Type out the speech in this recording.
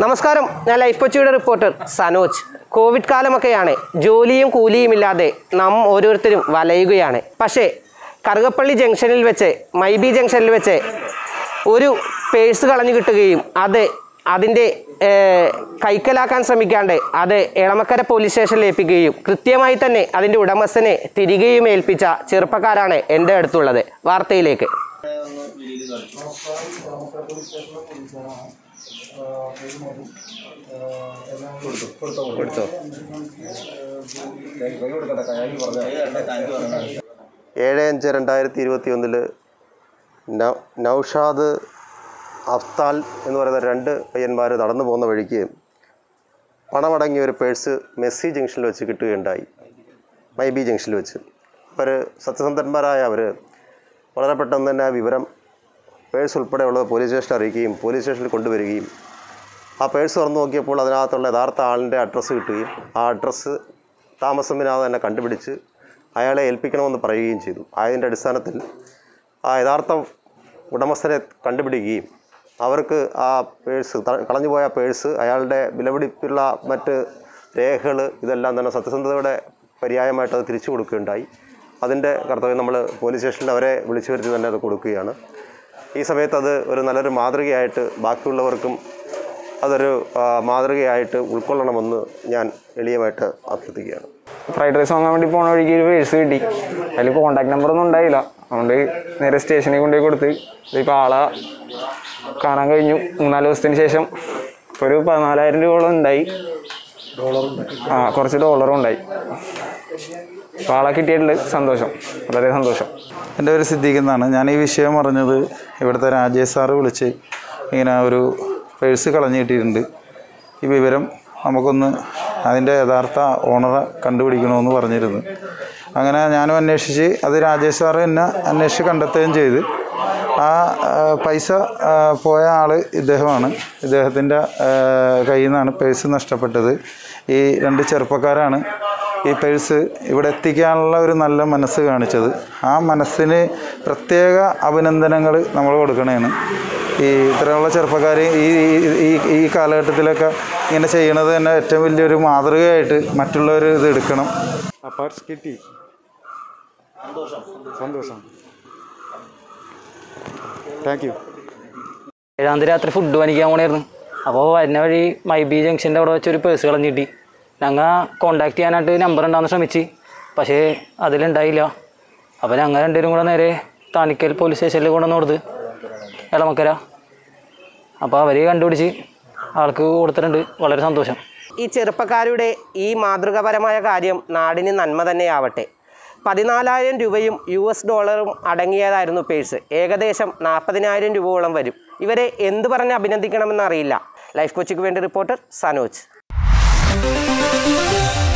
നമസ്കാരം ഞാൻ ലൈഫ് കൊച്ചിയുടെ റിപ്പോർട്ടർ സനോജ് കോവിഡ് കാലമൊക്കെയാണ് ജോലിയും കൂലിയും ഇല്ലാതെ നാം ഓരോരുത്തരും വലയുകയാണ് പക്ഷേ കറുകപ്പള്ളി ജംഗ്ഷനിൽ വെച്ച് മൈബി ജംഗ്ഷനിൽ വെച്ച് ഒരു പേഴ്സ് കളഞ്ഞു കിട്ടുകയും അത് അതിൻ്റെ ഏർ, കൈക്കലാക്കാൻ ശ്രമിക്കാണ്ട് അത് എളമക്കര പോലീസ് സ്റ്റേഷനിൽ ഏൽപ്പിക്കുകയും കൃത്യമായി തന്നെ അതിൻ്റെ ഉടമസ്ഥനെ തിരികെയും ഏൽപ്പിച്ച ചെറുപ്പക്കാരാണ് എൻ്റെ അടുത്തുള്ളത് വാർത്തയിലേക്ക് കൊടുത്തോ ഏഴ് അഞ്ച് രണ്ടായിരത്തി ഇരുപത്തി ഒന്നില് നൗഷാദ് അഫ്താൽ എന്ന് പറയുന്ന രണ്ട് പയ്യന്മാർ നടന്നു പോകുന്ന വഴിക്ക് പണമടങ്ങിയ ഒരു പേഴ്സ് മെസ്സി ജംഗ്ഷനിൽ വെച്ച് കിട്ടുകയുണ്ടായി മൈബി ജംഗ്ഷനിൽ വെച്ച് അവർ സത്യസന്ധന്മാരായ അവർ വളരെ പെട്ടെന്ന് തന്നെ ആ വിവരം പേഴ്സ് ഉൾപ്പെടെയുള്ളത് പോലീസ് സ്റ്റേഷനിൽ അറിയിക്കുകയും പോലീസ് സ്റ്റേഷനിൽ കൊണ്ടുവരികയും ആ പേഴ്സ് തുറന്നു നോക്കിയപ്പോൾ അതിനകത്തുള്ള യഥാർത്ഥ ആളിൻ്റെ അഡ്രസ്സ് കിട്ടുകയും ആ അഡ്രസ്സ് താമസമിനാതെ തന്നെ കണ്ടുപിടിച്ച് അയാളെ ഏൽപ്പിക്കണമെന്ന് പറയുകയും ചെയ്തു അതിൻ്റെ അടിസ്ഥാനത്തിൽ ആ യഥാർത്ഥ ഉടമസ്ഥനെ കണ്ടുപിടിക്കുകയും അവർക്ക് ആ പേഴ്സ് ത- കളഞ്ഞുപോയ പേഴ്സ് അയാളുടെ വിലപിടിപ്പുള്ള മറ്റ് രേഖകൾ ഇതെല്ലാം തന്നെ സത്യസന്ധതയുടെ പര്യായമായിട്ട് അത് തിരിച്ചു കൊടുക്കുകയുണ്ടായി അതിൻ്റെ കർത്തവ്യം നമ്മൾ പോലീസ് സ്റ്റേഷനിൽ അവരെ വിളിച്ചു വരുത്തി തന്നെ അത് കൊടുക്കുകയാണ് ഈ സമയത്ത് അത് ഒരു നല്ലൊരു മാതൃകയായിട്ട് ബാക്കിയുള്ളവർക്കും അതൊരു ആ, മാതൃകയായിട്ട് ഉൾക്കൊള്ളണമെന്ന് ഞാൻ എളിയമായിട്ട് അഭ്യർത്ഥിക്കുകയാണ് ഫ്രൈഡ് റൈസ് വാങ്ങാൻ വേണ്ടി പോണ വഴിക്ക് ഒരു പേഴ്സ് കിട്ടി അതിൽ കോണ്ടാക്ട് നമ്പർ ഒന്നും ഉണ്ടായില്ല അതുകൊണ്ട് നേരെ സ്റ്റേഷനിൽ കൊണ്ടുപോയി കൊടുത്ത് ഇപ്പോൾ ആളെ കാണാൻ കഴിഞ്ഞു മൂന്നാല് ദിവസത്തിന് ശേഷം ഇപ്പോൾ ഒരു പതിനാലായിരം രൂപയോളം ഉണ്ടായി ആ കുറച്ച് ഡോളറും ഉണ്ടായി അപ്പോൾ ആളെ കിട്ടിയിട്ടുണ്ട് സന്തോഷം വളരെ സന്തോഷം എൻ്റെ പേര് സിദ്ദീഖ് എന്നാണ് ഞാൻ ഈ വിഷയം അറിഞ്ഞത് ഇവിടുത്തെ രാജേഷ് സാറ് വിളിച്ച് ഇങ്ങനെ ഒരു പേഴ്സ് കളഞ്ഞു കിട്ടിയിട്ടുണ്ട് ഈ വിവരം നമുക്കൊന്ന് അതിൻ്റെ യഥാർത്ഥ ഓണറെ കണ്ടുപിടിക്കണമെന്ന് പറഞ്ഞിരുന്നു അങ്ങനെ ഞാനും അന്വേഷിച്ച് അത് രാജേഷ് സാറ് എന്നെ അന്വേഷിച്ച് കണ്ടെത്തുകയും ചെയ്ത് ആ ആ, പൈസ ആ, പോയ ആൾ ഇദ്ദേഹമാണ് ഇദ്ദേഹത്തിൻ്റെ കയ്യിൽ നിന്നാണ് പേഴ്സ് നഷ്ടപ്പെട്ടത് ഈ രണ്ട് ചെറുപ്പക്കാരാണ് ഈ പേഴ്സ് ഇവിടെ എത്തിക്കാനുള്ള ഒരു നല്ല മനസ്സ് കാണിച്ചത് ആ മനസ്സിന് പ്രത്യേക അഭിനന്ദനങ്ങൾ നമ്മൾ കൊടുക്കണേണ് ഈ ഇത്തരമുള്ള ചെറുപ്പക്കാർ ഈ ഈ- ഈ ഈ കാലഘട്ടത്തിലൊക്കെ ഇങ്ങനെ ചെയ്യണത് തന്നെ ഏറ്റവും വലിയൊരു മാതൃകയായിട്ട് മറ്റുള്ളവർ ഇത് എടുക്കണം ആ പർസ് കിട്ടി സന്തോഷം താങ്ക് യു ഏഴാം തീയതി രാത്രി ഫുഡ് മേടിക്കാൻ പോണായിരുന്നു അപ്പോൾ വരുന്ന വഴി മൈബി ജംഗ്ഷൻ്റെ അവിടെ വെച്ചൊരു പേഴ്സ് കളഞ്ഞ് കിട്ടി ഞങ്ങൾ കോണ്ടാക്ട് ചെയ്യാനായിട്ട് നമ്പർ ഉണ്ടാകുന്ന ശ്രമിച്ച് പക്ഷേ അതിലുണ്ടായില്ല അപ്പോൾ ഞങ്ങൾ രണ്ടുപേരും കൂടെ നേരെ താണിക്കൽ പോലീസ് സ്റ്റേഷനിൽ കൊണ്ടുവന്ന് കൊടുത്ത് എളമക്കര അപ്പോൾ അവർ കണ്ടുപിടിച്ച് ആൾക്ക് കൊടുത്തിട്ടുണ്ട് വളരെ സന്തോഷം ഈ ചെറുപ്പക്കാരുടെ ഈ മാതൃകാപരമായ കാര്യം നാടിന് നന്മ തന്നെയാവട്ടെ പതിനാലായിരം രൂപയും യു എസ് ഡോളറും അടങ്ങിയതായിരുന്നു പേഴ്സ് ഏകദേശം നാൽപ്പതിനായിരം രൂപയോളം വരും ഇവരെ എന്ത് പറഞ്ഞ് അഭിനന്ദിക്കണമെന്ന് അറിയില്ല ലൈഫ് കോച്ചിക്ക് വേണ്ടി റിപ്പോർട്ടർ സനോജ്